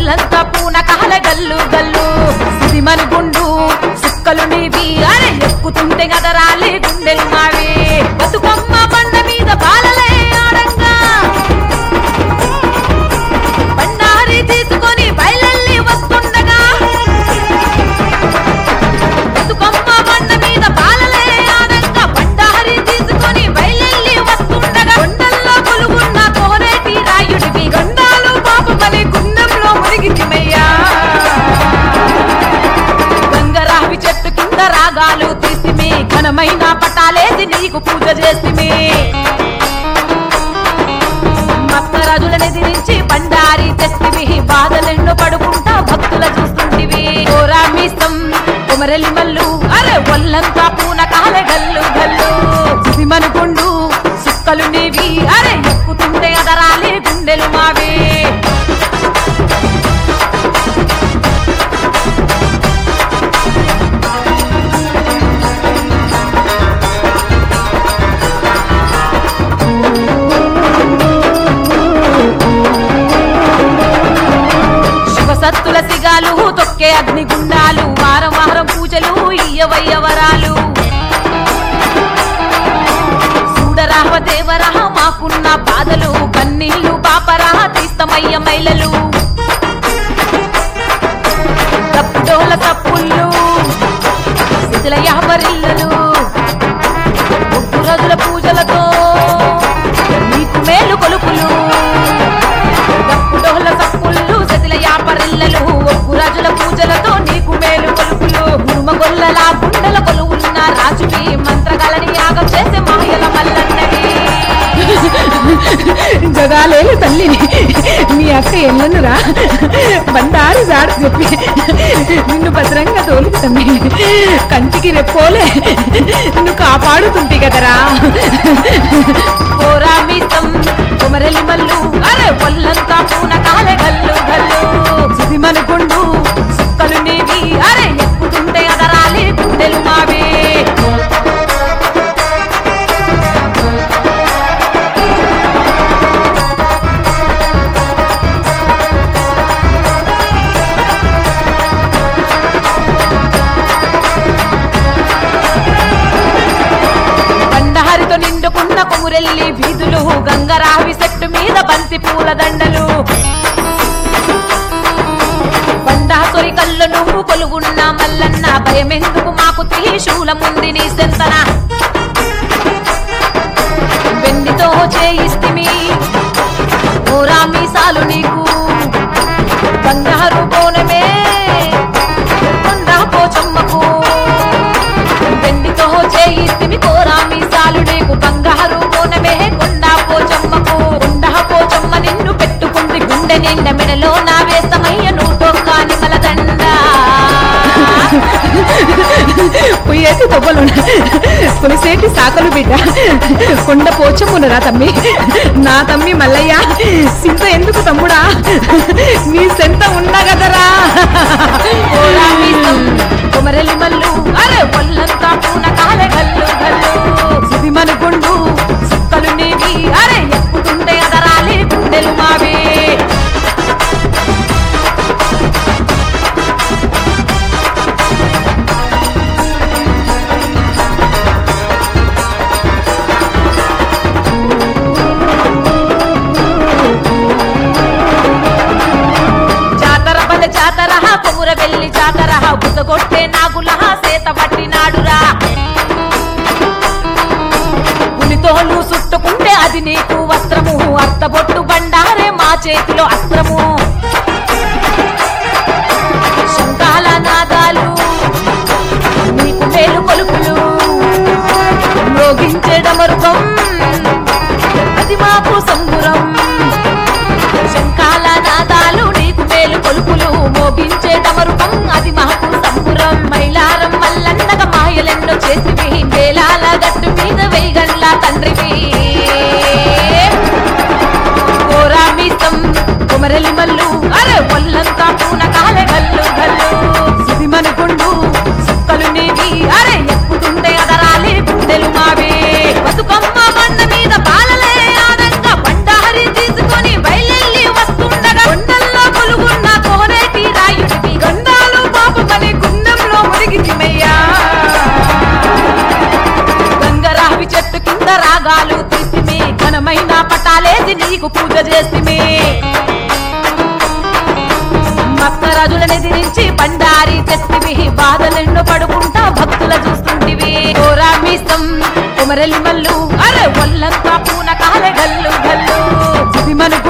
ఒళ్ళంతా పూన కాల గల్లు గల్లు సిరిమని గుండు సుక్కలు నీవి అరే ఎక్కుతుంటే గదరాలి గుండెలు మావి బతుకమ్మ బండ మీద బాలలే ఆడంగా బండారి తీసుకొని బయలెల్లి వస్తుండగా బతుకమ్మ బండ మీద బాలలే ఆడంగా బండారి తీసుకొని బయలెల్లి వస్తుండగా కొండల్లో కొలుగున్న కోనేటి రాయుడివి గండాలు పాపమని గుండంలో మునిగితిమయ్యా గంగరావి చెట్టు కింద రాగాలు తీసిమి ఘనమైన పటాలేసి నీకు పూజ చేసిమి భక్తరాజులను ఎదిరించి బండారి తెస్తివి బాధలెన్నో పడుకుంటా భక్తుల చూస్తుంటివి ఓరా మీసం కుమరలి మల్లు అరే ఒళ్ళంతా పూన కాలే గల్లు గల్లు సిమనుకుండు సుక్కలు నీవి అరే ఎక్కుతుంటే అదరాలి గుండెలు మావి శివసత్తుల సిగాలు తొక్కే అగ్నిగుండాలు వారం వారం పూజలు ఇయ్యవయ్య వరాలు చూడరాహ దేవరహ మాకున్న బాధలు కన్నీళ్లు పాపరహ తీస్తమయ్య మైలలు తప్పుడోల తప్పుళ్ళు శిథిల యాపరిల్లలు ముగ్గు రోజుల పూజలతో నీకు మేలు కొలుపులు తప్పుడోల తప్పుళ్ళు శిథిల యాపరిల్లలు ఒగ్గు రాజుల పూజలతో నీకు మేలు కొలుపులు గురుమగొల్లల గుండెల కొలువున్న రాజువి మంత్రగాలని యాగం చేసే మాయల మల్లన్నవి జగాలేలు తల్లిని మీ అక్క ఎల్లనురా బండారి జాడు చెప్పి నిన్ను భద్రంగా తోలుతుంది కంటికి రెప్పోలే నిన్ను కాపాడుతుంది కదరా కోరా మీసం కుమరలి మల్లు అరే ఒళ్ళంతా పూన కాలే గల్లు గల్లు సిరిమనుకుండు సుక్కలు నీవి అరే ఎక్కుతుంటే అదరాలి గుండెలు మావి బండహరితో నిండుకున్న కొమురెల్లి వీధులు గంగరావి చెట్టు మీద బంతి పూల దండలు బండాసురి కళ్ళు నువ్వు కొలుగున్న మల్లన్న భయమెందుకు మాకు త్రిశూలముంది నీ సెంతన వెండితో చేయిస్తిమి ఓరా మీసాలు నీకు బంగారు బోనమే కొండ పోచమ్మకు వెండితో చేయిస్తిమి కోరా మీసాలు నీకు బంగారు బోనమే కొండ పోచమ్మకు కొండ పోచమ్మ నిన్ను పెట్టుకుంది గుండె నిండ మెడలో నా వేస్తమయ్య నూటొక్క నిమల దండ పొయ్యేటి తొవ్వలు పులిసేటి సాకలు బిడ్డ కొండ పోచమునరా తమ్మి నా తమ్మి మల్లయ్య సింత ఎందుకు తమ్ముడా నీ సెంత ఉండగదరా కోరా మీసం కొమరలి మల్లు అరే ఒళ్ళంతా పూన కాలే గల్లు గల్లు సిరిమను గుండు సుక్కలు నీవి అరే ఎక్కుతుంటే అదరాలి గుండెలు మావి జాతర బల జాతర కొముర వెళ్ళి జాతర బుసగొట్టే నాగుల సేత పట్టినాడురా పులితోలు చుట్టుకుంటే అది నీకు వస్త్రము అత్తబొట్టు బండారే మా చేతిలో అస్త్రము శంకాల నాదాలు నీకు మేలు కొలుపులు మ్రోగించేడమరుగం అది మాకు సంబురం శంఖాల నాదాలు నీకు మేలు కొలుపులు మోగించే డమరుకం అది మాకు సంబురం మైలారం మల్లన్నగ మాయలెన్నో చేసివి వేలాల గట్టు మీద వేగండ్ల తండ్రివి కోరా మీసం కుమరలి మల్లు నీకు పూజ చేసిమే భక్తరాజులను ఎదిరించి బండారి తెస్తివి బాధలెన్నో పడుకుంటా భక్తుల చూస్తుంటివి కోరామిసం కుమరలి మల్లు అరే ఒళ్ళంతా పూన కాలే గల్లు గల్లు జిబిమను